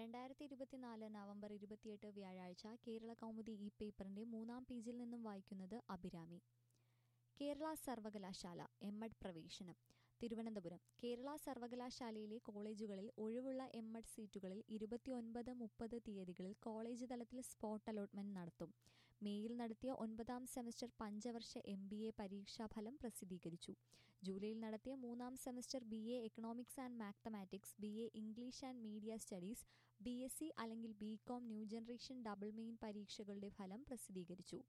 രണ്ടായിരത്തി ഇരുപത്തിനാല് നവംബർ ഇരുപത്തിയെട്ട് വ്യാഴാഴ്ച കേരള കൗമുദി ഈ പേപ്പറിന്റെ മൂന്നാം പേജിൽ നിന്നും വായിക്കുന്നത് അഭിരാമി കേരള സർവകലാശാല എം എഡ് പ്രവേശനം തിരുവനന്തപുരം കേരള സർവകലാശാലയിലെ കോളേജുകളിൽ ഒഴിവുള്ള എം എഡ് സീറ്റുകളിൽ ഇരുപത്തിയൊൻപത് മുപ്പത് തീയതികളിൽ കോളേജ് തലത്തിൽ സ്പോട്ട് അലോട്ട്മെന്റ് നടത്തും മേയിൽ നടത്തിയ ഒൻപതാം സെമസ്റ്റർ പഞ്ചവർഷ എം ബി എ പരീക്ഷാഫലം പ്രസിദ്ധീകരിച്ചു ജൂലൈയിൽ നടത്തിയ മൂന്നാം semester B A economics and mathematics B A English and media studies B S C അല്ലെങ്കിൽ B com new generation double main പരീക്ഷകളുടെ ഫലം പ്രസിദ്ധീകരിച്ചു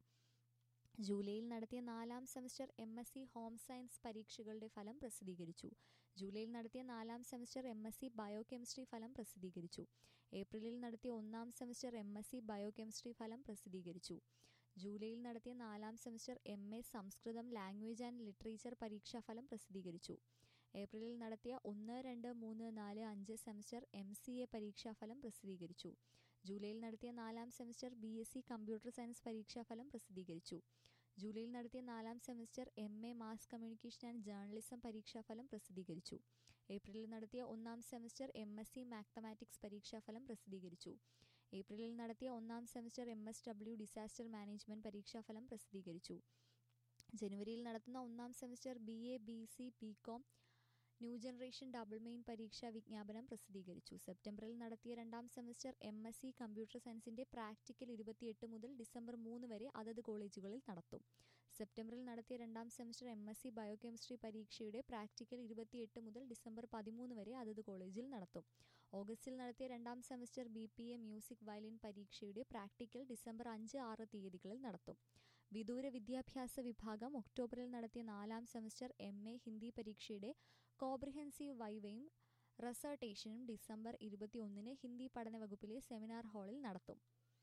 ജൂലൈയിൽ നടത്തിയ നാലാം semester M S C home science പരീക്ഷകളുടെ ഫലം പ്രസിദ്ധീകരിച്ചു ജൂലൈയിൽ നടത്തിയ നാലാം semester M S C biochemistry ഫലം പ്രസിദ്ധീകരിച്ചു ഏപ്രിലിൽ നടത്തിയ ഒന്നാം semester M S C biochemistry ഫലം പ്രസിദ്ധീകരിച്ചു ജൂലൈയിൽ നടത്തിയ നാലാം സെമസ്റ്റർ എം എ സംസ്കൃതം ലാംഗ്വേജ് ആൻഡ് ലിറ്ററേച്ചർ പരീക്ഷാഫലം പ്രസിദ്ധീകരിച്ചു ഏപ്രിലിൽ നടത്തിയ ഒന്ന് രണ്ട് മൂന്ന് നാല് അഞ്ച് സെമസ്റ്റർ എം സി എ പരീക്ഷാഫലം പ്രസിദ്ധീകരിച്ചു ജൂലൈയിൽ നടത്തിയ നാലാം semester B S C computer science പരീക്ഷാഫലം പ്രസിദ്ധീകരിച്ചു ജൂലൈയിൽ നടത്തിയ നാലാം semester M A mass communication and journalism പരീക്ഷാഫലം പ്രസിദ്ധീകരിച്ചു ഏപ്രിലിൽ നടത്തിയ ഒന്നാം semester M S C mathematics പരീക്ഷാഫലം പ്രസിദ്ധീകരിച്ചു ഏപ്രിലിൽ നടത്തിയ ഒന്നാം semester M S W disaster management പരീക്ഷാഫലം പ്രസിദ്ധീകരിച്ചു ജനുവരിയിൽ നടത്തുന്ന ഒന്നാം semester B A B C B com new generation double main പരീക്ഷാ വിജ്ഞാപനം പ്രസിദ്ധീകരിച്ചു സെപ്റ്റംബറിൽ നടത്തിയ രണ്ടാം semester M S C computer സയൻസിന്റെ പ്രാക്ടിക്കൽ ഇരുപത്തിയെട്ട് മുതൽ ഡിസംബർ മൂന്ന് വരെ അതത് കോളേജുകളിൽ നടത്തും സെപ്റ്റംബറിൽ നടത്തിയ രണ്ടാം semester M S C biochemistry പരീക്ഷയുടെ പ്രാക്ടിക്കൽ ഇരുപത്തിയെട്ട് മുതൽ ഡിസംബർ പതിമൂന്ന് വരെ അതത് കോളേജിൽ നടത്തും ഓഗസ്റ്റിൽ നടത്തിയ രണ്ടാം semester B P A music violin പരീക്ഷയുടെ പ്രാക്ടിക്കൽ ഡിസംബർ അഞ്ച് ആറ് തീയതികളിൽ നടത്തും വിദൂര വിദ്യാഭ്യാസ വിഭാഗം ഒക്ടോബറിൽ നടത്തിയ നാലാം സെമസ്റ്റർ എം എ ഹിന്ദി പരീക്ഷയുടെ കോംപ്രിഹെൻസീവ് വൈവയും റെസർട്ടേഷനും ഡിസംബർ ഇരുപത്തിയൊന്നിന് ഹിന്ദി പഠന വകുപ്പിലെ സെമിനാർ ഹാളിൽ നടത്തും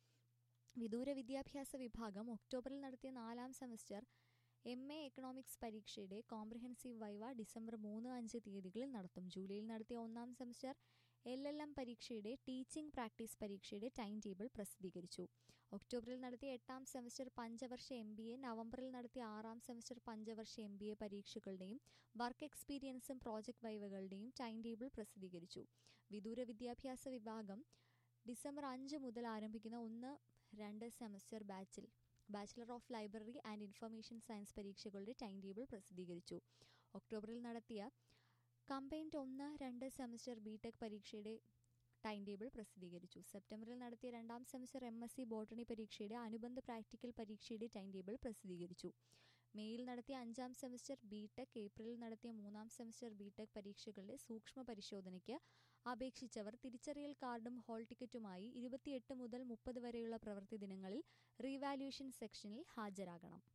വിദൂര വിദ്യാഭ്യാസ വിഭാഗം ഒക്ടോബറിൽ നടത്തിയ നാലാം സെമസ്റ്റർ എം എ എക്കണോമിക്സ് പരീക്ഷയുടെ കോംപ്രിഹെൻസീവ് വൈവ ഡിസംബർ മൂന്ന് അഞ്ച് തീയതികളിൽ നടത്തും ജൂലൈയിൽ നടത്തിയ ഒന്നാം സെമസ്റ്റർ എൽ എൽ എം പരീക്ഷയുടെ ടീച്ചിംഗ് പ്രാക്ടീസ് പരീക്ഷയുടെ ടൈം ടേബിൾ പ്രസിദ്ധീകരിച്ചു ഒക്ടോബറിൽ നടത്തിയ എട്ടാം സെമസ്റ്റർ പഞ്ചവർഷ എം ബി എ നവംബറിൽ നടത്തിയ ആറാം സെമസ്റ്റർ പഞ്ചവർഷ എം ബി എ പരീക്ഷകളുടെയും വർക്ക് എക്സ്പീരിയൻസും പ്രോജക്ട് വൈവകളുടെയും ടൈം ടേബിൾ പ്രസിദ്ധീകരിച്ചു വിദൂര വിദ്യാഭ്യാസ വിഭാഗം ഡിസംബർ അഞ്ച് മുതൽ ആരംഭിക്കുന്ന ഒന്ന് രണ്ട് സെമസ്റ്റർ ബാച്ചിൽ bachelor of library and information science പരീക്ഷകളുടെ ടൈം ടേബിൾ പ്രസിദ്ധീകരിച്ചു ഒക്ടോബറിൽ നടത്തിയ കമ്പൈൻഡ് ഒന്ന് രണ്ട് സെമസ്റ്റർ ബിടെക് പരീക്ഷയുടെ ടൈം ടേബിൾ പ്രസിദ്ധീകരിച്ചു സെപ്റ്റംബറിൽ നടത്തിയ രണ്ടാം semester M S C botany പരീക്ഷയുടെ അനുബന്ധ പ്രാക്ടിക്കൽ പരീക്ഷയുടെ ടൈം ടേബിൾ പ്രസിദ്ധീകരിച്ചു മെയിൽ നടത്തിയ അഞ്ചാം സെമസ്റ്റർ ബിടെക് ഏപ്രിലിൽ നടത്തിയ മൂന്നാം സെമസ്റ്റർ ബിടെക് പരീക്ഷകളുടെ സൂക്ഷ്മ പരിശോധനയ്ക്ക് അപേക്ഷിച്ചവർ തിരിച്ചറിയൽ കാർഡും ഹാൾ ടിക്കറ്റുമായി ഇരുപത്തിയെട്ട് മുതൽ മുപ്പത് വരെയുള്ള പ്രവൃത്തി ദിനങ്ങളിൽ റീവാലുവേഷൻ സെക്ഷനിൽ ഹാജരാകണം